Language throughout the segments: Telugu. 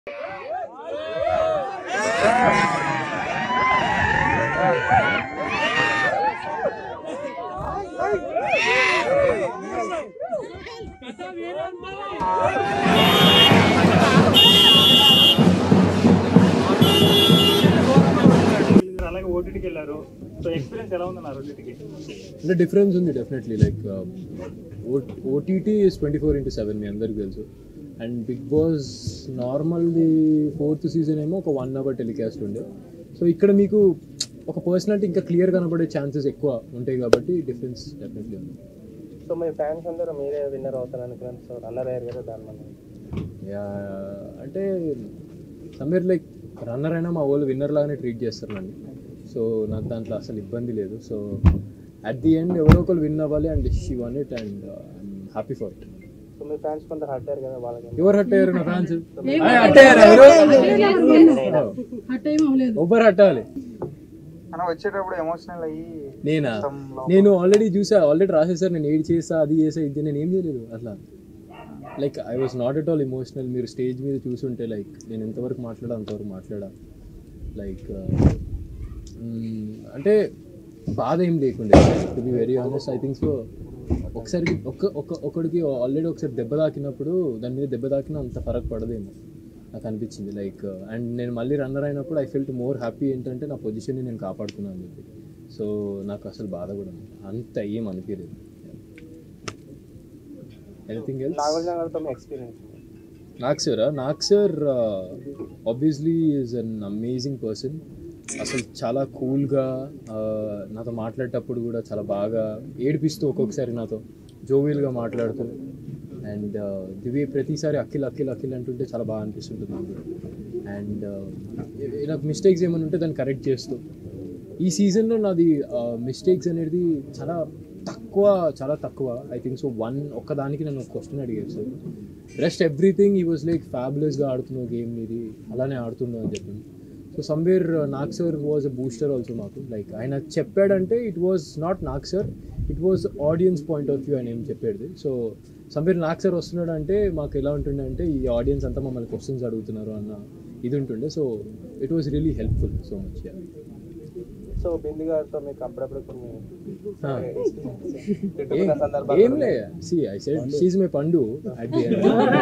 మీరు అలాగే ఓటీటీకి వెళ్ళారు సో ఎక్స్పీరియన్స్ ఎలా ఉందన్నారు రెండింటికి అంటే డిఫరెన్స్ ఉంది definitely like OTT is twenty four into seven మీ అందరికి తెలుసు అండ్ బిగ్ బాస్ నార్మల్ది ఫోర్త్ సీజన్ ఏమో ఒక వన్ అవర్ టెలికాస్ట్ ఉండే సో ఇక్కడ మీకు ఒక పర్సనాలిటీ ఇంకా క్లియర్ కనబడే ఛాన్సెస్ ఎక్కువ ఉంటాయి కాబట్టి డిఫరెన్స్ డెఫినెట్లీ ఉంది సో మీ ఫ్యాన్స్ అందరూ మీరే విన్నర్ అవుతారు అనుకున్నాను సో రన్నర్ అయ్యారు కదా దాని వల్ల యా అంటే సమ్వేర్ లైక్ రన్నర్ అయినా మా వాళ్ళు విన్నర్ లాగానే ట్రీట్ చేస్తారు నన్ను సో నాకు దాంట్లో అసలు ఇబ్బంది లేదు సో అట్ ది ఎండ్ ఎవరో ఒకరు విన్ అవ్వాలి and she won it and I'm happy for it so మీ ఫ్యాన్స్ కొంత హర్ట్ అయ్యారు కదా వాళ్ళకి ఎవరు హట్ అయ్యారు నా ఫ్యాన్స్ హట్ అయ్యారు ఎవరు హట్ ఏం అవ్వలేదు ఒబ్బరు హట్టాలి మనం వచ్చేటప్పుడు ఎమోషనల్ అయ్యి నేనా మొత్తం లోపల- నేను ఆల్రెడీ చూసా ఆల్రెడీ రాసేసారు నేను ఏడ్ చేసా అది చేసా ఇది నేను ఏం చేయలేదు అట్లా like I was not at all emotional మీరు స్టేజ్ మీద చూసుంటే లైక్ నేను ఎంతవరకు మాట్లాడా అంతవరకు మాట్లాడా లైక్ అంటే బాధ ఏం లేకుండే to be very honest I think so ఒకసారి ఒక ఒక ఒకడికి ఆల్రెడీ ఒకసారి దెబ్బ తాకినప్పుడు దాని మీద దెబ్బ తాకినా అంత ఫరక్ పడదేమో నాకు అనిపించింది లైక్ అండ్ నేను మళ్ళీ రన్నర్ అయినప్పుడు ఐ ఫెల్ట్ మోర్ హ్యాపీ ఏంటంటే నా పొజిషన్ని నేను కాపాడుకున్నాను అని చెప్పి సో నాకు అసలు బాధ కూడా ఉంది. అంత ఏం అనిపించలేదు ఎనీథింగ్ ఎల్స్ నాగార్జున గారితో మీ experience Nag sir Nag sir obviously is an amazing person అసలు చాలా కూల్గా నాతో మాట్లాడేటప్పుడు కూడా చాలా బాగా ఏడిపిస్తూ ఒక్కొక్కసారి నాతో జోవియల్గా మాట్లాడుతూ అండ్ దివే ప్రతిసారి అఖిల్ అఖిల్ అఖిల్ అంటుంటే చాలా బాగా అనిపిస్తుంటుంది నాకు అండ్ నాకు మిస్టేక్స్ ఏమైనా ఉంటే దాన్ని కరెక్ట్ చేస్తూ ఈ సీజన్లో నాది మిస్టేక్స్ అనేది చాలా తక్కువ చాలా తక్కువ ఐ థింక్ సో వన్ ఒక్కదానికి నన్ను క్వశ్చన్ అడిగారు సార్ రెస్ట్ ఎవ్రీథింగ్ ఈ వాజ్ లైక్ ఫ్యాబులస్గా ఆడుతున్నావు గేమ్ ఇది అలానే ఆడుతున్నావు అని చెప్పింది so somewhere Nag sir was a booster also మాకు లైక్ ఆయన చెప్పాడంటే it was not Nag sir it was audience point of view ఆయన ఏం చెప్పేది సో సమ్వేర్ నాగ్ సార్ వస్తున్నాడు అంటే మాకు ఎలా ఉంటుండే అంటే ఈ ఆడియన్స్ అంతా మమ్మల్ని క్వశ్చన్స్ అడుగుతున్నారు అన్న ఇది ఉంటుండే so it was really helpful so much so Bindu గారితో మీకు అప్పుడప్పుడు కొన్ని Ah. తిట్టుకున్న సందర్భాలు ఏం లే see I said she's my పండు అట్ ది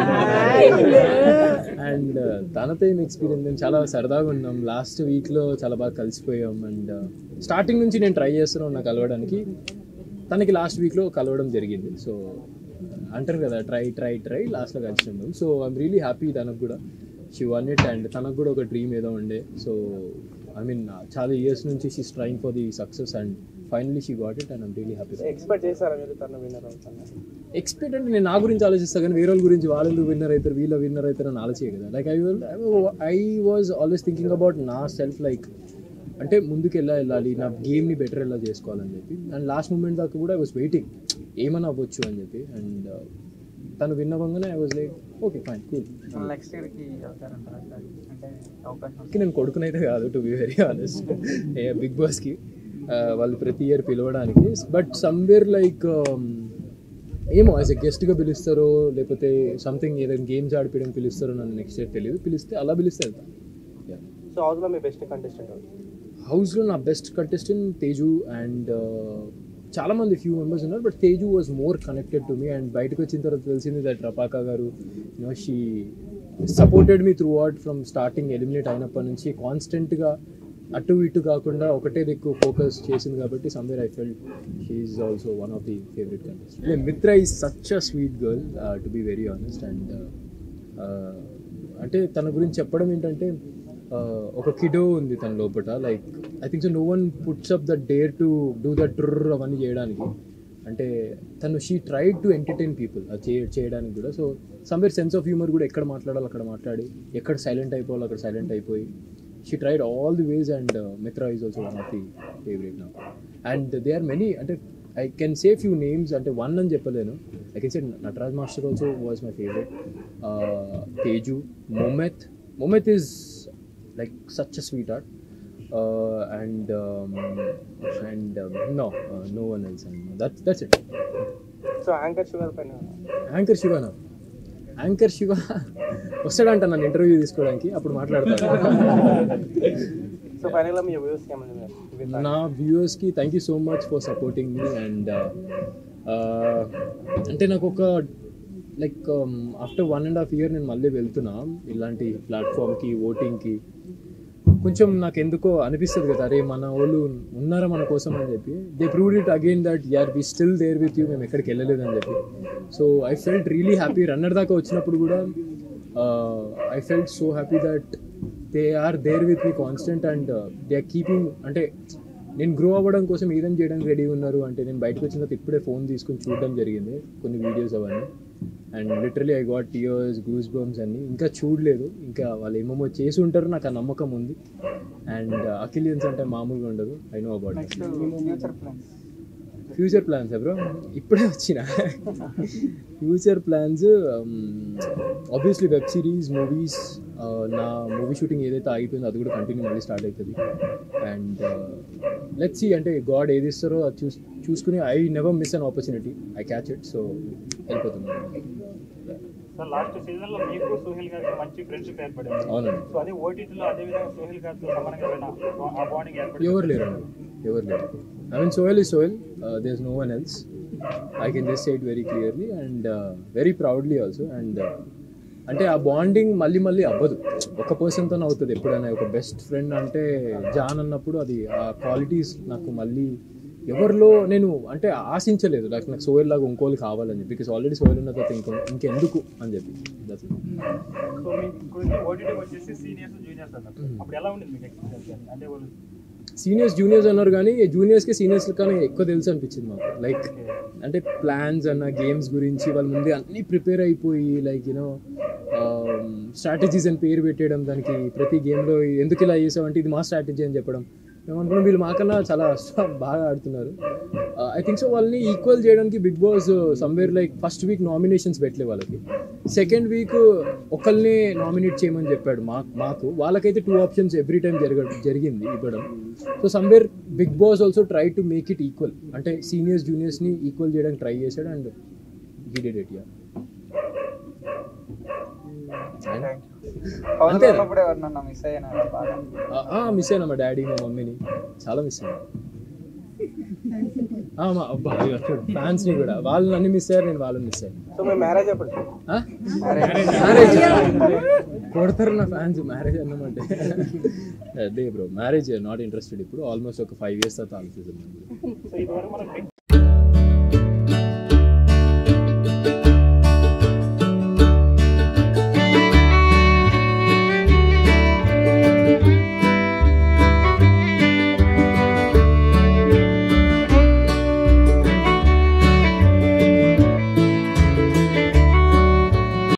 అండ్ తనతో ఏం ఎక్స్పీరియన్స్ మేము చాలా సరదాగా ఉన్నాం లాస్ట్ వీక్లో చాలా బాగా కలిసిపోయాం అండ్ స్టార్టింగ్ నుంచి నేను ట్రై చేస్తున్నాను నాకు కలవడానికి తనకి లాస్ట్ వీక్లో కలవడం జరిగింది సో అంటారు కదా ట్రై ట్రై ట్రై లాస్ట్లో కలిసినాం సో ఐఎమ్ రియలీ హ్యాపీ తనకు కూడా షీ వన్ ఇట్ అండ్ తనకు కూడా ఒక డ్రీమ్ ఏదో ఉండే సో ఐ మీన్ చాలా ఇయర్స్ నుంచి she's trying for the success and finally she got it and I'm really happy expect చేశారా మీరు తన విన్నర్ అవుతాను ఎక్స్పెక్ట్ అంటే నేను నా గురించి ఆలోచిస్తాను కానీ వేరే వాళ్ళ గురించి వాళ్ళు విన్నర్ అవుతారు వీళ్ళ విన్నర్ అవుతారు అని ఆలోచే కదా like I will I was always thinking about నా సెల్ఫ్ లైక్ అంటే ముందుకు ఎలా వెళ్ళాలి నా గేమ్ని బెటర్ ఎలా చేసుకోవాలని చెప్పి అండ్ లాస్ట్ మూమెంట్ దాకా కూడా ఐ వాస్ వెయిటింగ్ ఏమన్నా అవ్వచ్చు అని చెప్పి అండ్ తను విన్ అవ్వగానే I was like okay fine cool next year కి వెళ్తారంటారా అంటే అవకాశం కి నేను కొడుకునైతే కాదు to be very honest Bigg బాస్కి వాళ్ళు ప్రతి ఇయర్ పిలవడానికి బట్ సమ్వేర్ లైక్ ఏమో యాజ్ ఎ గెస్ట్గా పిలుస్తారో లేకపోతే సంథింగ్ ఏదైనా గేమ్స్ ఆడిపించడం పిలుస్తారో నన్ను నెక్స్ట్ ఇయర్ తెలియదు పిలిస్తే అలా పిలిస్తే వెళ్తాను సో హౌస్లో మీ బెస్ట్ కంటెస్టెంట్ అవుతుంది హౌస్లో నా బెస్ట్ కంటెస్టెంట్ తేజు అండ్ చాలా మంది ఫ్యూ మెంబర్స్ ఉన్నారు but Teju was more connected to me and బయటకు వచ్చిన తర్వాత తెలిసింది దట్ రపాకా గారు you know she supported me throughout from starting eliminate అయినప్పటి నుంచి కాన్స్టెంట్గా అటు ఇటు కాకుండా ఒకటే దిక్కు ఫోకస్ చేసింది కాబట్టి somewhere I felt she also one of the favourite contestant Mitra is such a sweet girl to be very honest and అంటే తన గురించి చెప్పడం ఏంటంటే uh, ఒక కిడో ఉంది తన లోపల like I think so no one puts up the dare to do the truth అవన్నీ చేయడానికి అంటే తను she tried to entertain people అది చే చేయడానికి కూడా so somewhere sense of humour కూడా ఎక్కడ మాట్లాడాలి అక్కడ మాట్లాడి ఎక్కడ సైలెంట్ అయిపోవాలి అక్కడ సైలెంట్ అయిపోయి she tried all the ways and Mitra is also one of the favourite నాకు అండ్ దే ఆర్ మెనీ అంటే I can say few names అంటే వన్ అని చెప్పలేను I can say Nataraj master also was my favourite Teju Mumaith Mumaith is like such a sweetheart uh, and um, and um, no uh, no one else and that's that's it so anchor sugar పైన యాంకర్ శివనా యాంకర్ శివ వస్తాడంట నన్ను ఇంటర్వ్యూ తీసుకోవడానికి అప్పుడు మాట్లాడతాను సో ఫైనల్గా మీ వ్యూస్ ఏమన్నా నా వ్యూవర్స్కి thank you so much for supporting me and అంటే నాకు ఒక like after one and half year నేను మళ్ళీ వెళ్తున్నా ఇలాంటి ప్లాట్ఫామ్కి ఓటింగ్కి కొంచెం నాకు ఎందుకో అనిపిస్తుంది కదా అరే మన వాళ్ళు ఉన్నారా మన కోసం అని చెప్పి they prove it again that యార్ we still there with you మేము ఎక్కడికి వెళ్ళలేదు అని చెప్పి so I felt really happy runner దాకా వచ్చినప్పుడు కూడా I felt so happy that they are there with me constant and they are keeping అంటే నేను గ్రో అవ్వడం కోసం ఏదైనా చేయడానికి రెడీ ఉన్నారు అంటే నేను బయటకు వచ్చిన తర్వాత ఇప్పుడే ఫోన్ తీసుకొని చూడడం జరిగింది కొన్ని వీడియోస్ అవన్నీ and literally I got tears goose bumps అన్ని ఇంకా చూడలేదు ఇంకా వాళ్ళు ఏమేమో చేసి ఉంటారు నాకు ఆ నమ్మకం ఉంది అండ్ అకిలియన్స్ అంటే మామూలుగా ఉండదు I know about next future plans future plans bro ఇప్పుడే వచ్చిన future plans obviously web series movies నా మూవీ షూటింగ్ ఏదైతే ఆగిపోయిందో అది కూడా కంటిన్యూ మళ్ళీ స్టార్ట్ అవుతుంది అండ్ లెట్ సి అంటే గాడ్ ఏది ఇస్తారో అది చూస్ చూసుకుని I never miss an opportunity I catch it so వెళ్ళిపోతున్నాను సార్ లాస్ట్ సీజన్ లో మీకు సోహిల్ గారికి మంచి ఫ్రెండ్షిప్ ఏర్పడింది అవునండి సో అదే ఓటీటీలో అదే విధంగా సోహిల్ గారితో సమానంగా ఏమైనా ఆ బాండింగ్ ఏర్పడింది ఎవరు లేరండి ఎవరు లేరు I mean Sohel is Sohel there is no one else I can just say it very clearly and very proudly also and అంటే ఆ బాండింగ్ మళ్ళీ మళ్ళీ అవ్వదు ఒక పర్సన్తో అవుతుంది ఎప్పుడైనా ఒక బెస్ట్ ఫ్రెండ్ అంటే జాన్ అన్నప్పుడు అది ఆ క్వాలిటీస్ నాకు మళ్ళీ ఎవరిలో నేను అంటే ఆశించలేదు నాకు నాకు సోయల్ లాగా ఇంకోళ్ళు కావాలని చెప్పి బికాస్ ఆల్రెడీ సోయల్ ఉన్న తర్వాత ఇంకో ఇంకెందుకు అని చెప్పి That's it. సో మీకు ఓటీటీ వచ్చేసి సీనియర్స్ జూనియర్స్ అన్నారు అప్పుడు ఎలా ఉండింది మీకు ఎక్స్పీరియన్స్ అంటే వాళ్ళు సీనియర్స్ జూనియర్స్ అన్నారు కానీ జూనియర్స్కి సీనియర్స్ కానీ ఎక్కువ తెలుసు అనిపించింది మాకు లైక్ అంటే ప్లాన్స్ అన్న గేమ్స్ గురించి వాళ్ళ ముందే అన్నీ ప్రిపేర్ అయిపోయి లైక్ యూనో స్ట్రాటజీస్ అని పేరు పెట్టేయడం దానికి ప్రతి గేమ్లో ఎందుకు ఇలా చేసావంటే ఇది మా స్ట్రాటజీ అని చెప్పడం మేము అనుకున్నాం వీళ్ళు మాకన్నా చాలా బాగా ఆడుతున్నారు ఐ థింక్ సో వాళ్ళని ఈక్వల్ చేయడానికి Bigg Boss somewhere like first week nominations పెట్టలే వాళ్ళకి సెకండ్ వీక్ ఒకళ్ళని నామినేట్ చేయమని చెప్పాడు మా మాకు వాళ్ళకైతే టూ ఆప్షన్స్ ఎవ్రీ టైం జరగ జరిగింది ఇవ్వడం so somewhere Bigg Boss also try to make it equal అంటే సీనియర్స్ జూనియర్స్ని ఈక్వల్ చేయడానికి ట్రై చేశాడు and he did it yeah Pawan అంతేనా? ఉన్నప్పుడు ఎవరినన్నా మిస్ అయ్యాను బాగా మిస్ అయినా మా డాడీ మా మమ్మీని చాలా మిస్ అయినా ఆ, మా అబ్బా ఫ్యాన్స్ని కూడా వాళ్ళని అన్ని మిస్ అయ్యారు నేను వాళ్ళని మిస్ అయ్యాను సో మీ మ్యారేజ్ ఎప్పుడు మ్యారేజ్ కొడతారు నా ఫ్యాన్స్ మ్యారేజ్ అన్నమాట అదే బ్రో మ్యారేజ్ నాట్ ఇంట్రెస్టెడ్ ఇప్పుడు ఆల్మోస్ట్ ఒక ఫైవ్ ఇయర్స్ తర్వాత ఆలోచిస్తున్నాను సో ఇదివరకు మనం బిగ్